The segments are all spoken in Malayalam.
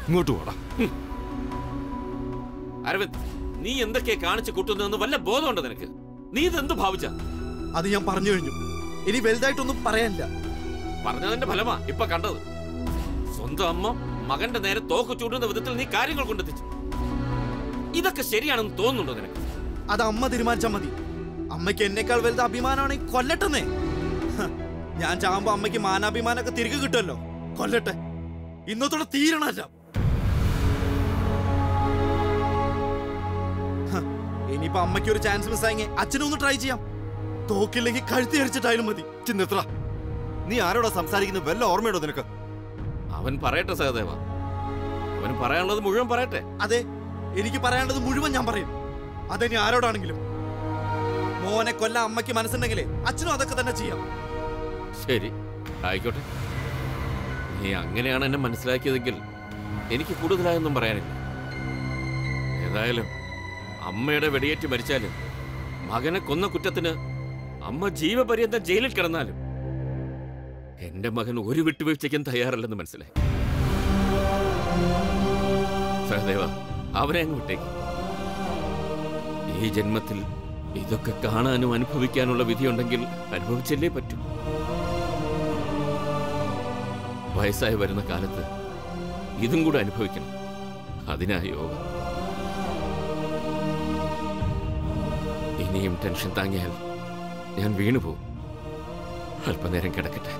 ഇങ്ങോട്ട് പോടാ അരവിന്ദ് നീ എന്തൊക്കെയാ കാണിച്ചു കൂട്ടുന്നതെന്ന് വല്ല ബോധമുണ്ടോ നിനക്ക് നീ ഇതെന്ത് ഭാവിച്ച അത് ഞാൻ പറഞ്ഞു കഴിഞ്ഞു ഇനി വലുതായിട്ടൊന്നും പറയാനില്ല പറഞ്ഞതിന്റെ ഫലമാ ഇപ്പൊ കണ്ടത് സ്വന്തം അമ്മ മകന്റെ നേരെ തോക്ക് ചൂണ്ടുന്ന വിധത്തിൽ നീ കാര്യങ്ങൾ കൊണ്ടെത്തിച്ചു ഇതൊക്കെ ശരിയാണെന്ന് തോന്നുന്നുണ്ടോ നിനക്ക് അത് അമ്മ തീരുമാനിച്ചാൽ മതി അമ്മയ്ക്ക് എന്നേക്കാൾ വലുത് അഭിമാനമാണെങ്കിൽ കൊല്ലട്ടെന്നേ ഹ, ഞാൻ ചാകുമ്പോ അമ്മയ്ക്ക് മാനാഭിമാനമൊക്കെ തിരികെ കിട്ടുമല്ലോ കൊല്ലട്ടെ ഇന്നത്തോടെ തീരണല്ല ഇനിയിപ്പോ അമ്മയ്ക്ക് ഒരു ചാൻസ് മിസ്സായെങ്കിൽ അച്ഛനും ഒന്ന് ട്രൈ ചെയ്യാം തോക്കില്ലെങ്കിൽ കഴുത്തി അരിച്ചിട്ടായാലും മതി ചിന്നെത്ര നീ ആരോടാ സംസാരിക്കുന്നത് വല്ല ഓർമ്മയുണ്ടോ നിനക്ക് അവൻ പറയട്ടെ സഹദേവ അവന് പറയാനുള്ളത് മുഴുവൻ പറയട്ടെ അതെ എനിക്ക് പറയാനുള്ളത് മുഴുവൻ ഞാൻ പറയും അതെനി ആരോടാണെങ്കിലും മോനെ കൊല്ല അമ്മയ്ക്ക് മനസ്സുണ്ടെങ്കിലേ അച്ഛനും അതൊക്കെ തന്നെ ചെയ്യാം ശരി ആയിക്കോട്ടെ നീ അങ്ങനെയാണ് എന്നെ മനസ്സിലാക്കിയതെങ്കിൽ എനിക്ക് കൂടുതലായൊന്നും പറയാനില്ല ഏതായാലും അമ്മയുടെ വെടിയേറ്റ് മരിച്ചാലും മകനെ കൊന്ന കുറ്റത്തിന് അമ്മ ജീവപര്യന്തം ജയിലിൽ കിടന്നാലും എന്റെ മകൻ ഒരു വിട്ടുവീഴ്ചയ്ക്കും തയ്യാറല്ലെന്ന് മനസ്സിലായി സഹദേവ അവനെ അങ്ങ് വിട്ടേക്ക് ഈ ജന്മത്തിൽ ഇതൊക്കെ കാണാനും അനുഭവിക്കാനുള്ള വിധിയുണ്ടെങ്കിൽ അനുഭവിച്ചല്ലേ പറ്റൂ വയസ്സായി വരുന്ന കാലത്ത് ഇതും കൂടെ അനുഭവിക്കണം അതിനാ യോഗ ഇനിയും ടെൻഷൻ താങ്ങിയാൽ ഞാൻ വീണുപോകും അല്പനേരം കിടക്കട്ടെ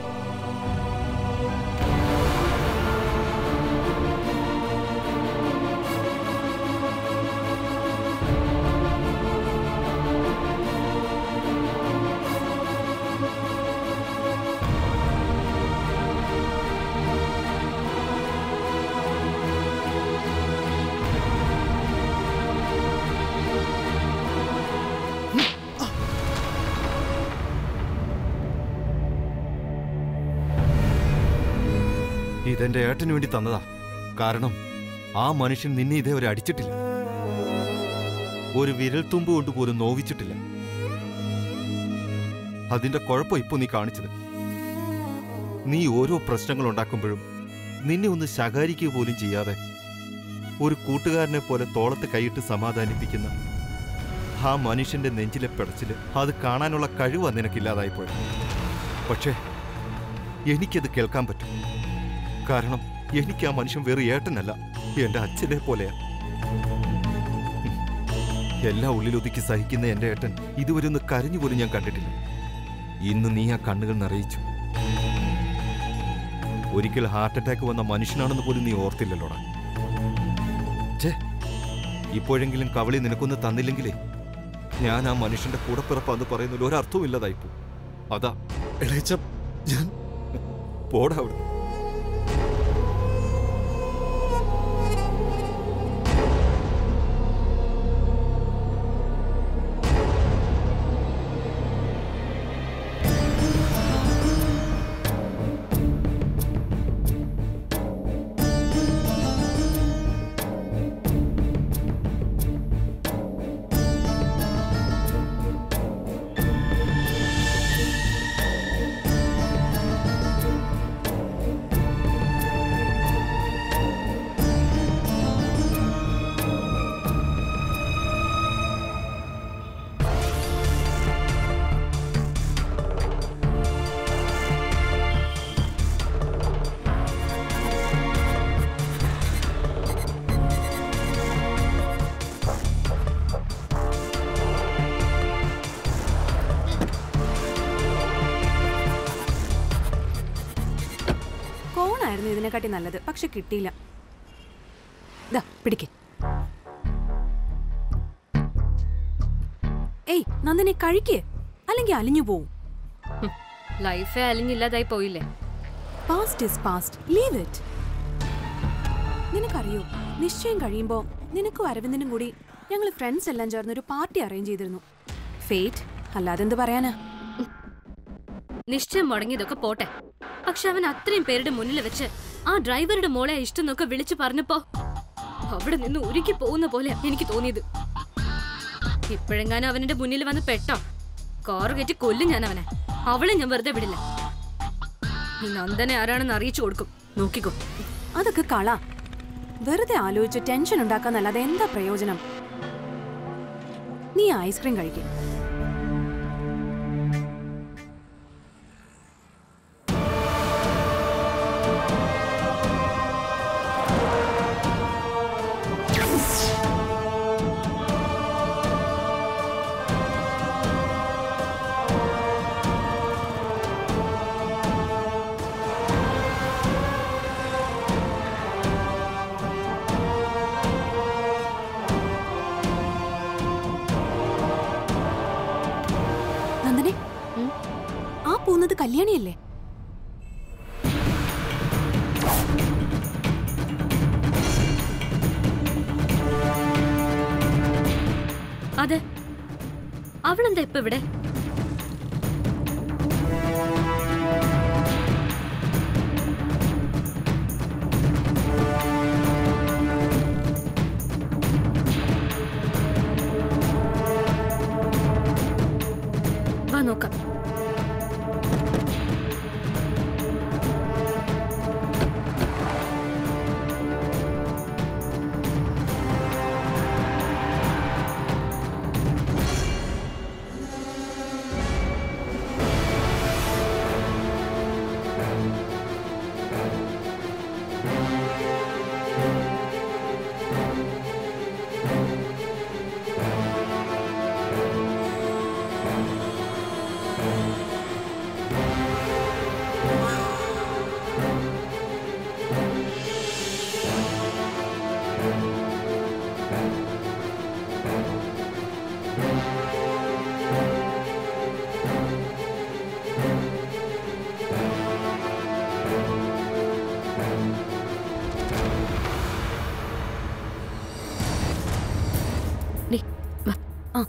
ഇതെന്റെ ഏട്ടന് വേണ്ടി തന്നതാ കാരണം ആ മനുഷ്യൻ നിന്നെ ഇതേവരെ അടിച്ചിട്ടില്ല ഒരു വിരൽത്തുമ്പ് കൊണ്ട് പോലും നോവിച്ചിട്ടില്ല അതിന്റെ കുഴപ്പം ഇപ്പൊ നീ കാണിച്ചത് നീ ഓരോ പ്രശ്നങ്ങൾ ഉണ്ടാക്കുമ്പോഴും നിന്നെ ഒന്ന് ശകാരിക്കുക പോലും ചെയ്യാതെ ഒരു കൂട്ടുകാരനെ പോലെ തോളത്ത് കൈയിട്ട് സമാധാനിപ്പിക്കുന്ന ആ മനുഷ്യന്റെ നെഞ്ചിലെ പിടച്ചില് അത് കാണാനുള്ള കഴിവാ നിനക്കില്ലാതായിപ്പോയത് പക്ഷേ എനിക്കത് കേൾക്കാൻ പറ്റും കാരണം എനിക്ക് ആ മനുഷ്യൻ വെറും ഏട്ടനല്ല എന്റെ അച്ഛനെ പോലെയാ ഉം. എല്ലാം ഉള്ളിലൊതുക്കി സഹിക്കുന്ന എന്റെ ഏട്ടൻ ഇതുവരെ ഒന്ന് കരഞ്ഞു പോലും ഞാൻ കണ്ടിട്ടില്ല ഇന്ന് നീ ആ കണ്ണുകൾ നിറയിച്ചു ഒരിക്കൽ ഹാർട്ട് അറ്റാക്ക് വന്ന മനുഷ്യനാണെന്ന് പോലും നീ ഓർത്തില്ലല്ലോടാ ഛേ ഇപ്പോഴെങ്കിലും കവളി നിനക്കൊന്ന് തന്നില്ലെങ്കിലേ ഞാൻ ആ മനുഷ്യന്റെ കൂടപ്പിറപ്പാന്ന് പറയുന്നതിൽ ഒരർത്ഥവും ഇല്ലതായിപ്പോ അതാ ഇളയച്ച ഞാൻ പോടാ അവിടെ കോണായിരുന്നു ഇതിനെക്കാട്ടി നല്ലത് പക്ഷെ കിട്ടിയില്ല ദാ പിടിക്ക് ഏയ് നന്ദിനെ കഴിക്ക് അല്ലെങ്കിൽ അലിഞ്ഞു പോവും ലൈഫേ അലിഞ്ഞില്ലാതായി പോയില്ലേ past is past leave it നിനക്കറിയോ നിശ്ചയം കഴിയുമ്പോ നിനക്കും അരവിന്ദനും കൂടി ഞങ്ങൾ ഫ്രണ്ട്സ് എല്ലാം ചേർന്ന് ഒരു പാർട്ടി അറേഞ്ച് ചെയ്തിരുന്നു ഫേറ്റ് അല്ലാതെ എന്ത് പറയാനാ നിശ്ചയം മുടങ്ങിയതൊക്കെ പോട്ടെ പക്ഷെ അവൻ അത്രയും പേരുടെ മുന്നിൽ വെച്ച് ആ ഡ്രൈവറുടെ മോളെ ഇഷ്ടം എന്നൊക്കെ വിളിച്ചു പറഞ്ഞപ്പോ അവിടെ നിന്ന് ഉരുക്കി പോകുന്ന പോലെ എനിക്ക് തോന്നിയത് ഇപ്പോഴെങ്ങാനും അവന്റെ മുന്നിൽ വന്ന് പെട്ടോ കാറ് കയറ്റി കൊല്ലും ഞാൻ അവനെ അവളെ ഞാൻ വെറുതെ വിടില്ല ഈ നന്ദനെ ആരാണെന്ന് അറിയിച്ചു കൊടുക്കും നോക്കിക്കോ അതൊക്കെ കള വെറുതെ ആലോചിച്ച് ടെൻഷൻ ഉണ്ടാക്കാന്നല്ലാതെ എന്താ പ്രയോജനം നീ ഐസ്ക്രീം കഴിക്കും നന്ദനെ ആ പോകുന്നത് കല്യാണിയല്ലേ അതെ അവളെന്താ ഇപ്പൊ ഇവിടെ വാ നോക്കാം ഡി, വാ. ആ.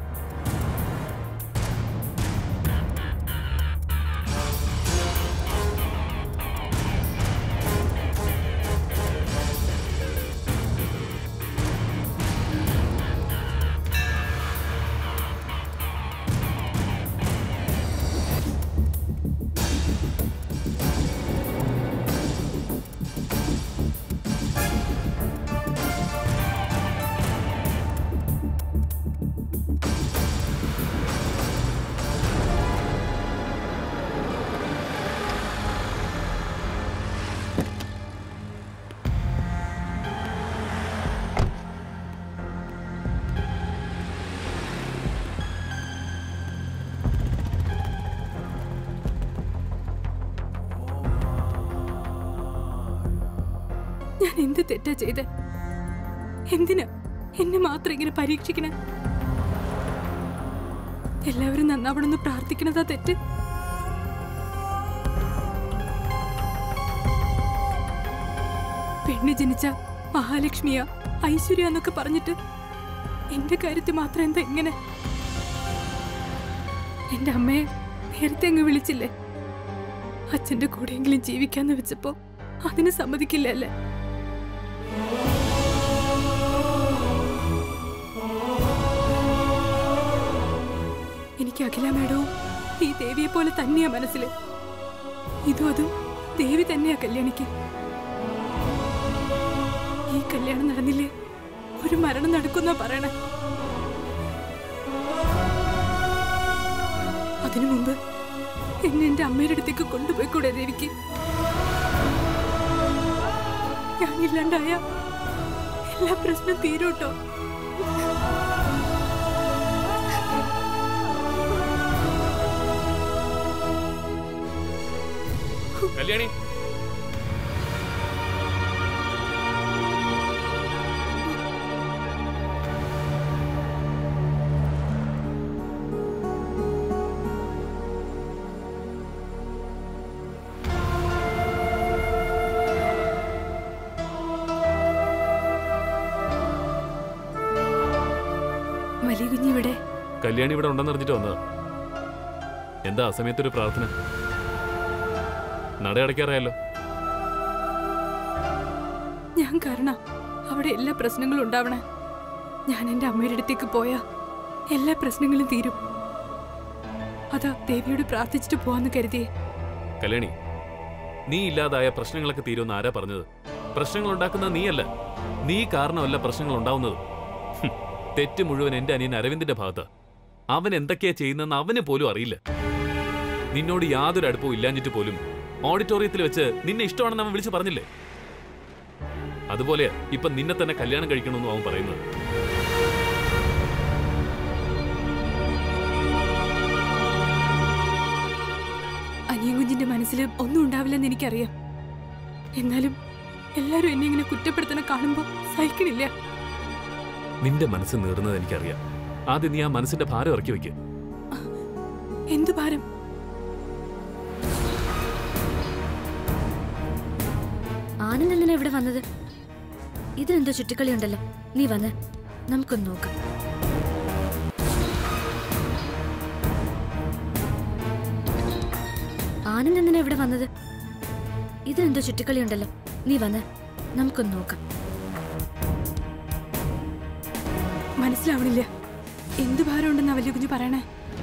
ഞാൻ എന്ത് തെറ്റാ ചെയ്തേ എന്തിനാ എന്നെ മാത്രം ഇങ്ങനെ പരീക്ഷിക്കണേ എല്ലാവരും നന്നാവണമെന്ന് പ്രാർത്ഥിക്കണതാ തെറ്റ് പെണ്ണ് ജനിച്ച മഹാലക്ഷ്മിയ ഐശ്വര്യ എന്നൊക്കെ പറഞ്ഞിട്ട് എന്റെ കാര്യത്തിൽ മാത്രം എന്താ ഇങ്ങനെ എന്റെ അമ്മയെ നേരത്തെ അങ്ങ് വിളിച്ചില്ലേ അച്ഛന്റെ കൂടെയെങ്കിലും ജീവിക്കാന്ന് വെച്ചപ്പോ അതിന് സമ്മതിക്കില്ല അല്ലേ എനിക്ക് അഖില മേഡവും ഈ ദേവിയെ പോലെ തന്നെയാ മനസ്സിൽ ഇതും അതും ദേവി തന്നെയാ കല്യാണിക്ക് ഈ കല്യാണം നടന്നില്ലേ ഒരു മരണം നടക്കുന്ന പറയണേ അതിനു മുമ്പ് എന്നെ എന്റെ അമ്മയുടെ അടുത്തേക്ക് കൊണ്ടുപോയിക്കൂടെ ദേവിക്ക് ഞാനില്ലാണ്ടായ എല്ലാ പ്രശ്നം തീരൂട്ടോ കല്യാണി വലിയ കുഞ്ഞിവിടെ കല്യാണി ഇവിടെ ഉണ്ടെന്ന് അറിഞ്ഞിട്ട് വന്നതാ എന്താ അസമയത്തൊരു പ്രാർത്ഥന നട അടയ്ക്കാറായല്ലോ ഞാൻ കാരണം അവിടെ എല്ലാ പ്രശ്നങ്ങളും ഉണ്ടാവണേ ഞാൻ എൻ്റെ അമ്മയുടെ അടുത്തേക്ക് പോയാ എല്ലാ പ്രശ്നങ്ങളും തീരും അതാ ദേവിയോട് പ്രാർത്ഥിച്ചിട്ട് പോവാന്ന് കരുതിയേ കല്യാണി നീ ഇല്ലാതായ പ്രശ്നങ്ങളൊക്കെ തീരുമെന്ന് ആരാ പറഞ്ഞത് പ്രശ്നങ്ങൾ ഉണ്ടാക്കുന്നത് നീയല്ല നീ കാരണമല്ല പ്രശ്നങ്ങൾ ഉണ്ടാവുന്നത് ഹും, തെറ്റ് മുഴുവൻ എന്റെ അനിയൻ അരവിന്ദിന്റെ ഭാഗത്ത് അവൻ എന്തൊക്കെയാ ചെയ്യുന്നതെന്ന് അവന് പോലും അറിയില്ല നിന്നോട് യാതൊരു അടുപ്പവും ഇല്ലാഞ്ഞിട്ട് പോലും ഓഡിറ്റോറിയത്തിൽ വെച്ച് നിന്നെ ഇഷ്ടമാണെന്ന് അവൻ വിളിച്ചു പറഞ്ഞില്ലേ അതുപോലെ ഇപ്പൊ നിന്നെ തന്നെ കല്യാണം കഴിക്കണമെന്നും അവൻ പറയുന്നത് അനിയൻ കുഞ്ഞിന്റെ മനസ്സിൽ ഒന്നും ഉണ്ടാവില്ലെന്ന് എനിക്കറിയാം എന്നാലും എല്ലാരും എന്നെ ഇങ്ങനെ കുറ്റപ്പെടുത്തണ കാണുമ്പോ സഹിക്കണില്ല നിന്റെ മനസ്സ് നീറുന്നത് എനിക്കറിയാം ആദ്യം നീ ആ മനസ്സിന്റെ ഭാരം ഇറക്കി വെക്ക് എന്തു ഭാരം ആനന്ദ് എന്തിനാ ഇവിടെ വന്നത് ഇതിനെന്തോ ചുറ്റിക്കളി ഉണ്ടല്ലോ നീ വന്ന് നമുക്കൊന്ന് നോക്കാം ആനന്ദ് എന്തിനാ ഇവിടെ വന്നത് ഇതിനെന്തോ ചുറ്റിക്കളി ഉണ്ടല്ലോ നീ വന്ന് നമുക്കൊന്ന് നോക്കാം മനസ്സിലാവണില്ല എന്തു ഭാരം ഉണ്ടെന്നാ വലിയ കുഞ്ഞ് പറയണേ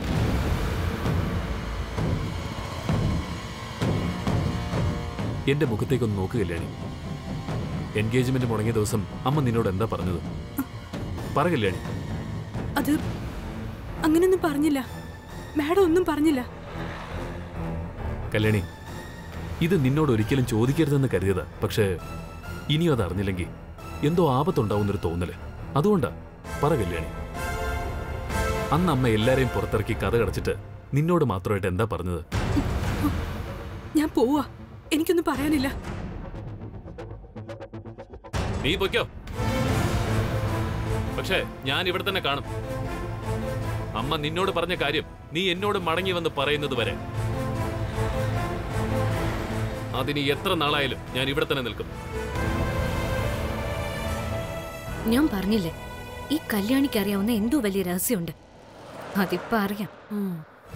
എന്റെ മുഖത്തേക്കൊന്ന് നോക്ക് കല്യാണി എൻഗേജ്മെന്റ് മുടങ്ങിയ ദിവസം അമ്മ നിന്നോട് എന്താ പറഞ്ഞത് പറ കല്യാണി അത് അങ്ങനെയൊന്നും പറഞ്ഞില്ല മാഡം ഒന്നും പറഞ്ഞില്ല കല്യാണി ഇത് നിന്നോട് ഒരിക്കലും ചോദിക്കരുതെന്ന് കരുതിയതാ പക്ഷേ ഇനിയും അത് അറിഞ്ഞില്ലെങ്കിൽ എന്തോ ആപത്തുണ്ടാവുന്നൊരു തോന്നല് അതുകൊണ്ടാ പറ കല്യാണി അന്ന് അമ്മ എല്ലാരെയും പുറത്തിറക്കി കഥ കടച്ചിട്ട് നിന്നോട് മാത്രമായിട്ട് എന്താ പറഞ്ഞത് ഞാൻ പോവാ എനിക്കൊന്നും പറയാനില്ല നീ പൊയ്ക്കോ പക്ഷേ ഞാൻ ഇവിടെ തന്നെ കാണും അമ്മ നിന്നോട് പറഞ്ഞ കാര്യം നീ എന്നോട് മടങ്ങി വന്ന് പറയുന്നത് വരെ അതിന് എത്ര നാളായാലും ഞാൻ ഇവിടെ തന്നെ നിൽക്കും ഞാൻ പറഞ്ഞില്ലേ ഈ കല്യാണിക്ക് അറിയാവുന്ന എന്തോ വലിയ രഹസ്യമുണ്ട് അതിപ്പോ അറിയാം ഉം.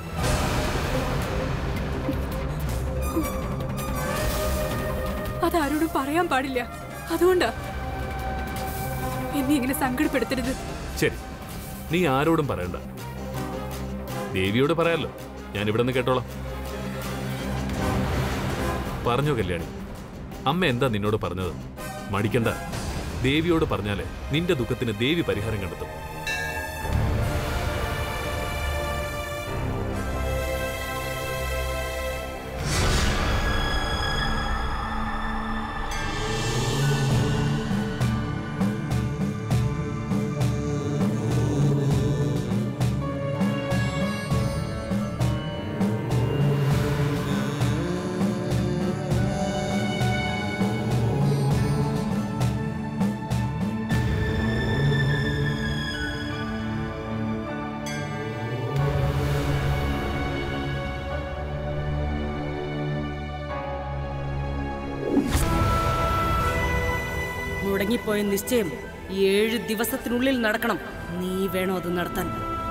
അതാരോടും പറയാൻ പാടില്ല അതുകൊണ്ടാ എന്നെ ഇങ്ങനെ സങ്കടപ്പെടുത്തരുത് ശരി നീ ആരോടും പറയണ്ട ദേവിയോട് പറയാലോ ഞാൻ ഇവിടെ നിന്ന് കേട്ടോളാം പറഞ്ഞോ കല്യാണി അമ്മ എന്താ നിന്നോട് പറഞ്ഞത് മടിക്കണ്ട ദേവിയോട് പറഞ്ഞാലേ നിന്റെ ദുഃഖത്തിന് ദേവി പരിഹാരം കണ്ടെത്തും മുടങ്ങിപ്പോയ നിശ്ചയം ഏഴ് ദിവസത്തിനുള്ളിൽ നടക്കണം നീ വേണോ അത് നടത്താൻ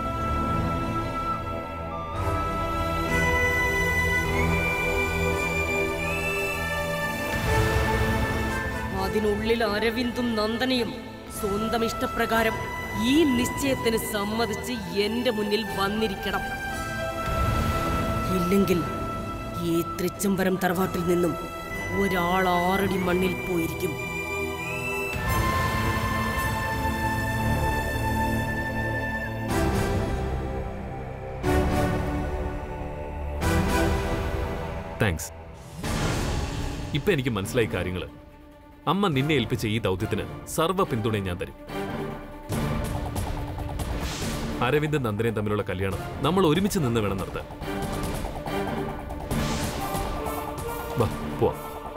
അതിനുള്ളിൽ അരവിന്ദും നന്ദനയും സ്വന്തം ഇഷ്ടപ്രകാരം ഈ നിശ്ചയത്തിന് സമ്മതിച്ച് എന്റെ മുന്നിൽ വന്നിരിക്കണം ഇല്ലെങ്കിൽ ഈ തൃച്ചംബരം തറവാട്ടിൽ നിന്നും ഒരാൾ ആറടി മണ്ണിൽ പോയിരിക്കും താങ്ക്സ് ഇപ്പൊ എനിക്ക് മനസ്സിലായി കാര്യങ്ങള് അമ്മ നിന്നെ ഏൽപ്പിച്ച ഈ ദൗത്യത്തിന് സർവ്വ പിന്തുണയും ഞാൻ തരും അരവിന്ദ് നന്ദനയും തമ്മിലുള്ള കല്യാണം നമ്മൾ ഒരുമിച്ച് നിന്ന് വേണം നടത്താൻ വാ പോവാം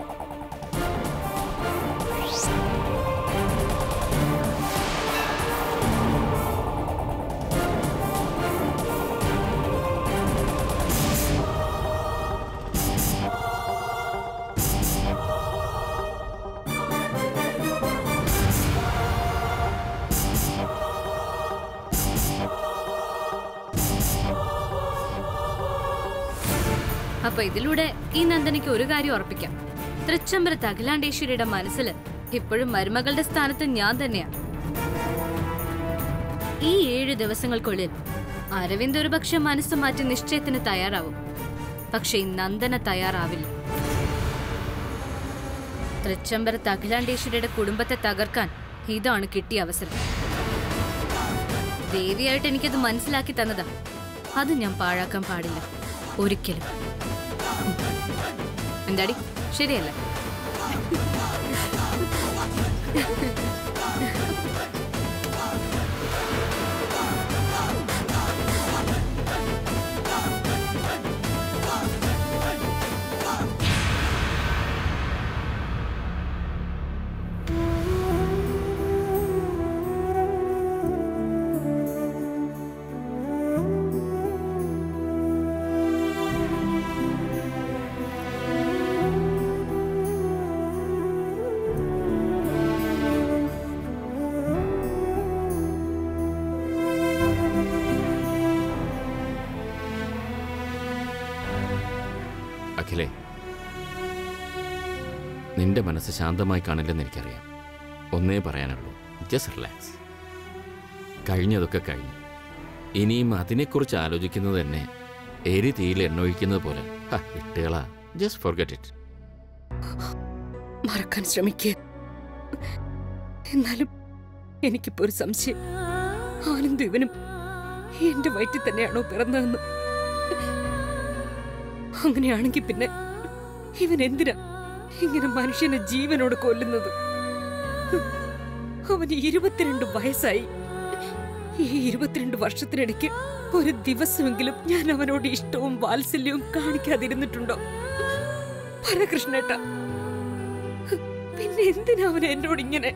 അപ്പൊ ഇതിലൂടെ ഈ നന്ദനയ്ക്ക് ഒരു കാര്യം ഉറപ്പിക്കാം തൃച്ചംബരത്ത് അഖിലാണ്ടേശ്വരിയുടെ മനസ്സിൽ ഇപ്പോഴും മരുമകളുടെ സ്ഥാനത്ത് ഞാൻ തന്നെയാ ഈ ഏഴ് ദിവസങ്ങൾക്കുള്ളിൽ അരവിന്ദ് ഒരുപക്ഷെ മനസ്സ് മാറ്റി നിശ്ചയത്തിന് തയ്യാറാവും പക്ഷെ ഈ നന്ദന തയ്യാറാവില്ല തൃച്ചംബരത്ത് അഖിലാണ്ടേശ്വരിയുടെ കുടുംബത്തെ തകർക്കാൻ ഇതാണ് കിട്ടിയ അവസരം ദേവിയായിട്ട് എനിക്കത് മനസ്സിലാക്കി തന്നതാ അത് ഞാൻ പാഴാക്കാൻ പാടില്ല ഒരിക്കലും എന്താടി ശരിയല്ല അഖിലേ നിന്റെ മനസ്സ് ശാന്തമായി കാണില്ലെന്ന് എനിക്കറിയാം ഒന്നേ പറയാനുള്ളൂ ജസ്റ്റ് റിലാക്സ് കഴിഞ്ഞതൊക്കെ കഴിഞ്ഞു ഇനിയും അതിനെക്കുറിച്ച് ആലോചിക്കുന്നത് തന്നെ എരി തീയിൽ എണ്ണൊഴിക്കുന്നത് പോലെ ഹ, വിട്ടുകളാ ജസ്റ്റ് ഫോർഗറ്റ് ഇറ്റ് മറക്കാൻ ശ്രമിക്കുക എന്നാലും എനിക്കിപ്പോ ഒരു സംശയം ആനന്ദ് ഇവനും എന്റെ വയറ്റിൽ തന്നെയാണോ പിറന്നതെന്ന് അങ്ങനെയാണെങ്കിൽ പിന്നെ ഇവൻ എന്തിനാ ഇങ്ങനെ മനുഷ്യനെ ജീവനോട് കൊല്ലുന്നത് അവന് ഇരുപത്തിരണ്ട് വയസ്സായി ഈ ഇരുപത്തിരണ്ട് വർഷത്തിനിടയ്ക്ക് ഒരു ദിവസമെങ്കിലും ഞാൻ അവനോട് ഇഷ്ടവും വാത്സല്യവും കാണിക്കാതിരുന്നിട്ടുണ്ടോ പറ കൃഷ്ണേട്ട പിന്നെ എന്തിനാ അവൻ എന്നോട് ഇങ്ങനെ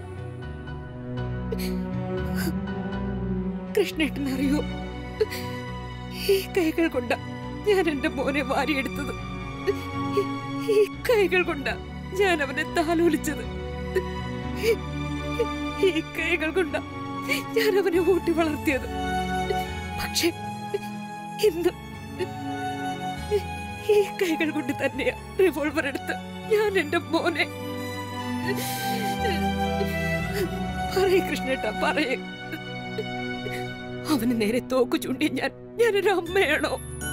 കൃഷ്ണേട്ടനറിയോ ഈ കൈകൾ കൊണ്ട ഞാൻ എന്റെ മോനെ വാരിയെടുത്തത് ഈ കൈകൾ കൊണ്ട ഞാൻ അവനെ താലോലിച്ചത് ഈ കൈകൾ കൊണ്ട ഞാൻ അവനെ ഊട്ടി വളർത്തിയത് പക്ഷെ ഇന്ന് ഈ കൈകൾ കൊണ്ട് തന്നെയാ റിവോൾവർ എടുത്ത് ഞാൻ എന്റെ മോനെ പറയേ കൃഷ്ണേട്ട പറയേ അവന് നേരെ തോക്ക് ചൂണ്ടി ഞാൻ ഞാനൊരു അമ്മയാണോ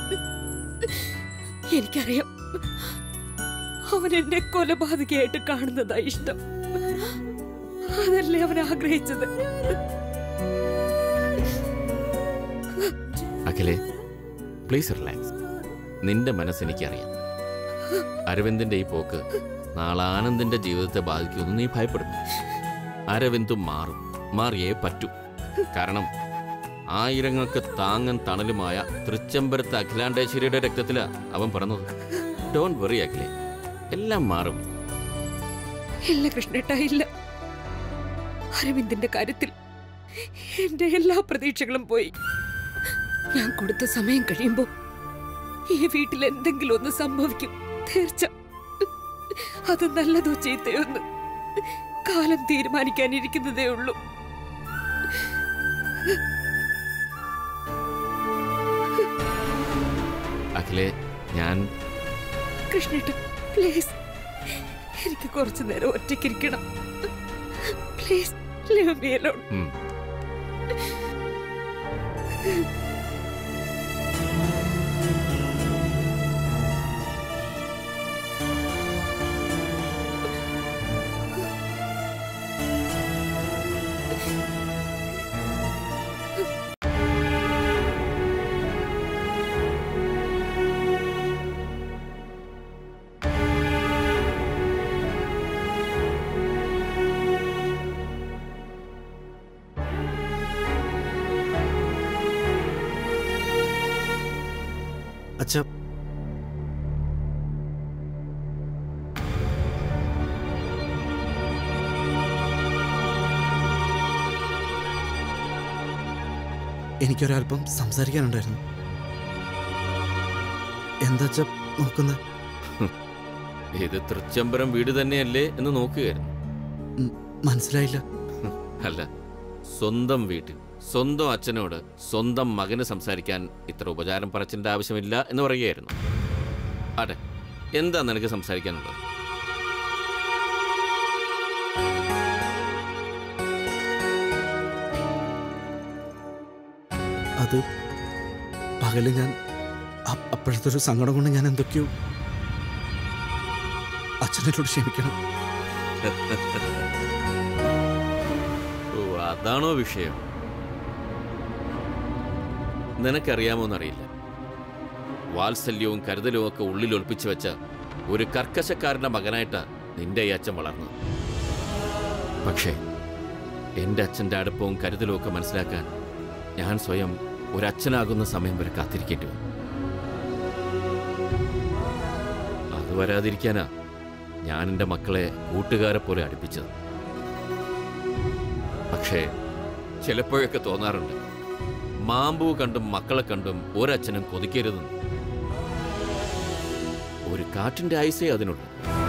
എനിക്കറിയാം അവൻ എന്നെ കൊലപാതകയായിട്ട് കാണുന്നതാ ഇഷ്ടം അതല്ലേ അവൻ ആഗ്രഹിച്ചത് അഖിലേ പ്ലീസ് റിലാക്സ് നിന്റെ മനസ്സെനിക്കറിയാം അരവിന്ദിന്റെ ഈ പോക്ക് നാളെ ആനന്ദിന്റെ ജീവിതത്തെ ബാധിക്കുമെന്ന് നീ ഭയപ്പെടുന്നു അരവിന്ദും മാറും മാറിയേ പറ്റൂ കാരണം ആയിരങ്ങൾക്ക് താങ്ങൻ തണലുമായ തൃച്ചംബരത്ത് അഖിലാണ്ടേശ്വരിയുടെ രക്തത്തിലാ അവൻ പിറന്നത് ഡോണ്ട് വെറി അഖിലേ എല്ലാം മാറും ഇല്ല കൃഷ്ണേട്ട ഇല്ല അരവിന്ദിന്റെ കാര്യത്തിൽ എന്റെ എല്ലാ പ്രതീക്ഷകളും പോയി ഞാൻ കൊടുത്ത സമയം കഴിയുമ്പോ ഈ വീട്ടിൽ എന്തെങ്കിലും ഒന്ന് സംഭവിക്കും തീർച്ച അത് നല്ലതോ ചീത്തയോ എന്ന് കാലം തീരുമാനിക്കാനിരിക്കുന്നതേ ഉള്ളൂ അഖിലേ ഞാൻ കൃഷ്ണേട്ട പ്ലീസ് എനിക്ക് കുറച്ചു നേരം ഒറ്റയ്ക്കിരിക്കണം പ്ലീസ് ലീവ് മീ അലോൺ ഉം, അച്ഛ എനിക്കൊരല്പം സംസാരിക്കാനുണ്ടായിരുന്നു എന്താ അച്ഛ നോക്കുന്നത് ഇത് തൃച്ചംബരം വീട് തന്നെയല്ലേ എന്ന് നോക്കുകയായിരുന്നു മനസ്സിലായില്ല അല്ല സ്വന്തം വീട്ടിൽ സ്വന്തം അച്ഛനോട് സ്വന്തം മകന് സംസാരിക്കാൻ ഇത്ര ഉപചാരം പറച്ചിന്റെ ആവശ്യമില്ല എന്ന് പറയുകയായിരുന്നു അതെ എന്താ നിനക്ക് സംസാരിക്കാനുള്ളത് അത് പകല് ഞാൻ അ- അപ്പോഴത്തെ ഒരു സങ്കടം കൊണ്ട് ഞാൻ എന്തൊക്കെയോ അച്ഛനോട് ക്ഷമിക്കണം ഓ അതാണോ വിഷയം നിനക്കറിയാമോന്നറിയില്ല വാത്സല്യവും കരുതലും ഒക്കെ ഉള്ളിൽ ഒളിപ്പിച്ചു വെച്ച ഒരു കർക്കശക്കാരന്റെ മകനായിട്ടാ നിന്റെ ഈ അച്ഛൻ വളർന്നത് പക്ഷേ എന്റെ അച്ഛന്റെ അടുപ്പവും കരുതലും ഒക്കെ മനസ്സിലാക്കാൻ ഞാൻ സ്വയം ഒരച്ഛനാകുന്ന സമയം വരെ കാത്തിരിക്കേണ്ടി വന്നു അത് വരാതിരിക്കാനാ ഞാൻ എൻ്റെ മക്കളെ കൂട്ടുകാരെ പോലെ അടുപ്പിച്ചത് പക്ഷേ ചിലപ്പോഴൊക്കെ തോന്നാറുണ്ട് മാമ്പൂ കണ്ടും മക്കളെ കണ്ടും ഒരച്ഛനും കൊതിക്കരുതെന്ന് ഒരു കാറ്റിന്റെ ആയുസേ അതിനുള്ളൂ